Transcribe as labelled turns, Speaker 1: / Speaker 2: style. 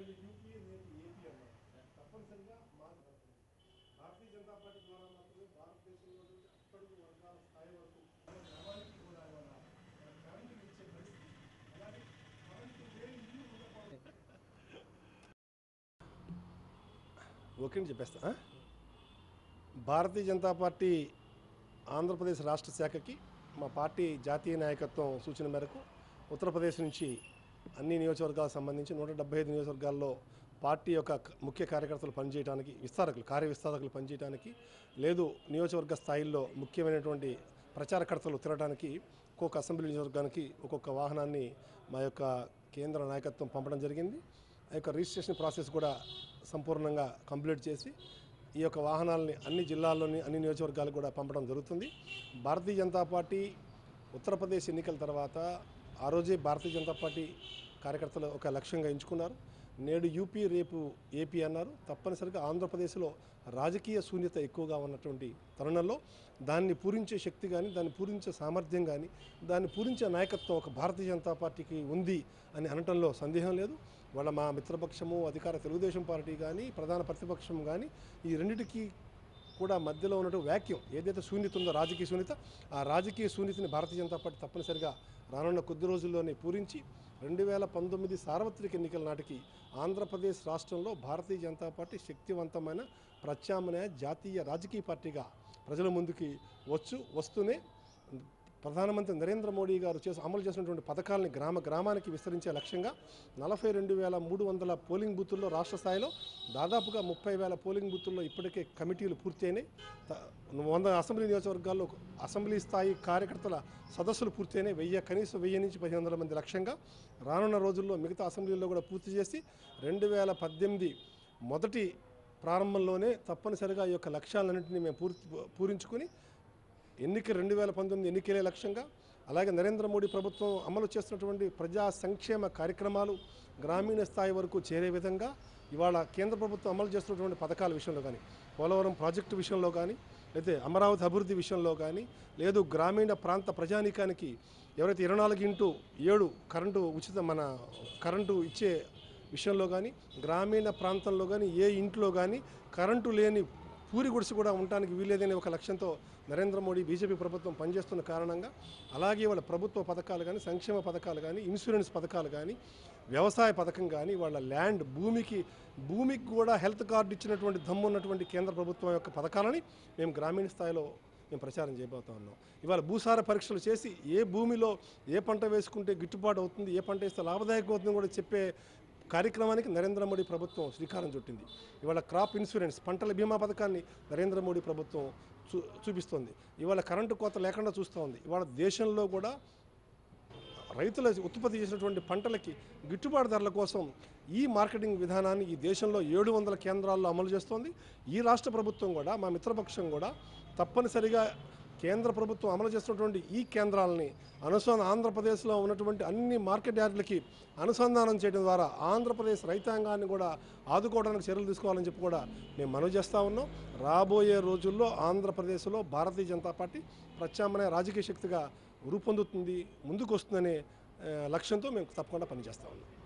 Speaker 1: నేడు యూపీ రేపు ఏపీ అన్నారు తప్పనిసరిగా మా భారతీయ జనతా పార్టీ ద్వారా మాత్రమే భారతదేశంలో అట్టడుగు వర్గాల స్థాయి వరకు మన గ్రామానికి కూడా ఇవాళ మన కరెంటు ఇచ్చే పరిస్థితి అలాగే కరెంటు లేని ఇల్లు ఉండకూడదు ఓకే అని చెప్పేస్తా ఆ? భారతీయ జనతా పార్టీ ఆంధ్రప్రదేశ్ రాష్ట్ర శాఖకి మా పార్టీ జాతీయ నాయకత్వం సూచన మేరకు ఉత్తరప్రదేశ్ నుంచి అన్ని నియోజకవర్గాలకు సంబంధించి నూట డెబ్బై ఐదు నియోజకవర్గాల్లో పార్టీ యొక్క క- ముఖ్య కార్యకర్తలు పనిచేయడానికి విస్తారకులు కార్య విస్తారకులు పనిచేయడానికి లేదు నియోజకవర్గ స్థాయిల్లో ముఖ్యమైనటువంటి ప్రచారకర్తలు తిరగడానికి ఒక్కొక్క అసెంబ్లీ నియోజకవర్గానికి ఒక్కొక్క వాహనాన్ని మా యొక్క కేంద్ర నాయకత్వం పంపడం జరిగింది ఆ యొక్క రిజిస్ట్రేషన్ ప్రాసెస్ కూడా సంపూర్ణంగా కంప్లీట్ చేసి ఈ యొక్క వాహనాలని అన్ని జిల్లాల్లోని అన్ని నియోజకవర్గాలకు కూడా పంపడం జరుగుతుంది భారతీయ జనతా పార్టీ ఉత్తరప్రదేశ్ ఎన్నికల తర్వాత ఆ రోజే భారతీయ జనతా పార్టీ కార్యకర్తలు ఒక లక్ష్యంగా ఎంచుకున్నారు నేడు యూపీ రేపు ఏపీ అన్నారు తప్పనిసరిగా ఆంధ్రప్రదేశ్లో రాజకీయ శూన్యత ఎక్కువగా ఉన్నటువంటి తరుణంలో దాన్ని పూరించే శక్తి కానీ దాన్ని పూరించే సామర్థ్యం కానీ దాన్ని పూరించే నాయకత్వం ఒక భారతీయ జనతా పార్టీకి ఉంది అని అనటంలో సందేహం లేదు వాళ్ళ మా మిత్రపక్షము అధికార తెలుగుదేశం పార్టీ కానీ ప్రధాన ప్రతిపక్షం కానీ ఈ రెండిటికి కూడా మధ్యలో ఉన్నట్టు వ్యాక్యూమ్ ఏదైతే శూన్యత ఉందో రాజకీయ శూన్యత ఆ రాజకీయ శూన్యతని భారతీయ జనతా పార్టీ తప్పనిసరిగా రానున్న కొద్ది రోజుల్లోనే పూరించి రెండు వేల పంతొమ్మిది సార్వత్రిక ఎన్నికల నాటికి ఆంధ్రప్రదేశ్ రాష్ట్రంలో భారతీయ జనతా పార్టీ శక్తివంతమైన ప్రత్యామ్నాయ జాతీయ రాజకీయ పార్టీగా ప్రజల ముందుకి వచ్చు వస్తూనే ప్రధానమంత్రి నరేంద్ర మోడీ గారు చేసి అమలు చేసినటువంటి పథకాలని గ్రామ గ్రామానికి విస్తరించే లక్ష్యంగా నలభై రెండు వేల మూడు వందల పోలింగ్ బూతుల్లో రాష్ట్ర స్థాయిలో దాదాపుగా ముప్పై వేల పోలింగ్ బూతుల్లో ఇప్పటికే కమిటీలు పూర్తయినాయి త- వంద అసెంబ్లీ నియోజకవర్గాల్లో అసెంబ్లీ స్థాయి కార్యకర్తల సదస్సులు పూర్తయినాయి వెయ్యి కనీసం వెయ్యి నుంచి పదిహేను వందల మంది లక్ష్యంగా రానున్న రోజుల్లో మిగతా అసెంబ్లీల్లో కూడా పూర్తి చేసి రెండు వేల పద్దెనిమిది మొదటి ప్రారంభంలోనే తప్పనిసరిగా ఈ యొక్క లక్ష్యాలన్నింటినీ మేము పూర్తి పూరించుకుని ఎన్నిక రెండు వేల పంతొమ్మిది ఎన్నికలే లక్ష్యంగా అలాగే నరేంద్ర మోడీ ప్రభుత్వం అమలు చేస్తున్నటువంటి ప్రజా సంక్షేమ కార్యక్రమాలు గ్రామీణ స్థాయి వరకు చేరే విధంగా ఇవాళ కేంద్ర ప్రభుత్వం అమలు చేస్తున్నటువంటి పథకాల విషయంలో కానీ పోలవరం ప్రాజెక్టు విషయంలో కానీ లేకపోతే అమరావతి అభివృద్ధి విషయంలో కానీ లేదు గ్రామీణ ప్రాంత ప్రజానీకానికి ఎవరైతే ఇరవై నాలుగు ఇంటూ ఏడు కరెంటు ఉచిత మన కరెంటు ఇచ్చే విషయంలో కానీ గ్రామీణ ప్రాంతంలో కానీ ఏ ఇంట్లో కానీ కరెంటు లేని పూరి గుడిసి కూడా ఉండటానికి వీలేదనే ఒక లక్ష్యంతో నరేంద్ర మోడీ బీజేపీ ప్రభుత్వం పనిచేస్తున్న కారణంగా అలాగే వాళ్ళ ప్రభుత్వ పథకాలు కానీ సంక్షేమ పథకాలు కానీ ఇన్సూరెన్స్ పథకాలు కానీ వ్యవసాయ పథకం కానీ వాళ్ళ ల్యాండ్ భూమికి భూమికి కూడా హెల్త్ కార్డు ఇచ్చినటువంటి దమ్ము ఉన్నటువంటి కేంద్ర ప్రభుత్వం యొక్క పథకాలని మేము గ్రామీణ స్థాయిలో మేము ప్రచారం చేయబోతా ఉన్నాం ఇవాళ భూసార పరీక్షలు చేసి ఏ భూమిలో ఏ పంట వేసుకుంటే గిట్టుబాటు అవుతుంది ఏ పంట వేస్తే లాభదాయకం అవుతుంది కూడా చెప్పే కార్యక్రమానికి నరేంద్ర మోడీ ప్రభుత్వం శ్రీకారం చుట్టింది ఇవాళ క్రాప్ ఇన్సూరెన్స్ పంటల బీమా పథకాన్ని నరేంద్ర మోడీ ప్రభుత్వం చూ చూపిస్తోంది ఇవాళ కరెంటు కోత లేకుండా చూస్తూ ఉంది ఇవాళ దేశంలో కూడా రైతుల ఉత్పత్తి చేసినటువంటి పంటలకి గిట్టుబాటు ధరల కోసం ఈ మార్కెటింగ్ విధానాన్ని ఈ దేశంలో ఏడు వందల కేంద్రాల్లో అమలు చేస్తోంది ఈ రాష్ట్ర ప్రభుత్వం కూడా మా మిత్రపక్షం కూడా తప్పనిసరిగా కేంద్ర ప్రభుత్వం అమలు చేస్తున్నటువంటి ఈ కేంద్రాలని అనుసంధానం ఆంధ్రప్రదేశ్లో ఉన్నటువంటి అన్ని మార్కెట్ యార్డులకి అనుసంధానం చేయడం ద్వారా ఆంధ్రప్రదేశ్ రైతాంగాన్ని కూడా ఆదుకోవడానికి చర్యలు తీసుకోవాలని చెప్పి కూడా మేము మనవి చేస్తూ ఉన్నాం రాబోయే రోజుల్లో ఆంధ్రప్రదేశ్లో భారతీయ జనతా పార్టీ ప్రత్యామ్నాయ రాజకీయ శక్తిగా రూపొందుతుంది ముందుకు వస్తుందనే ఆ, లక్ష్యంతో మేము తప్పకుండా పనిచేస్తా ఉన్నాం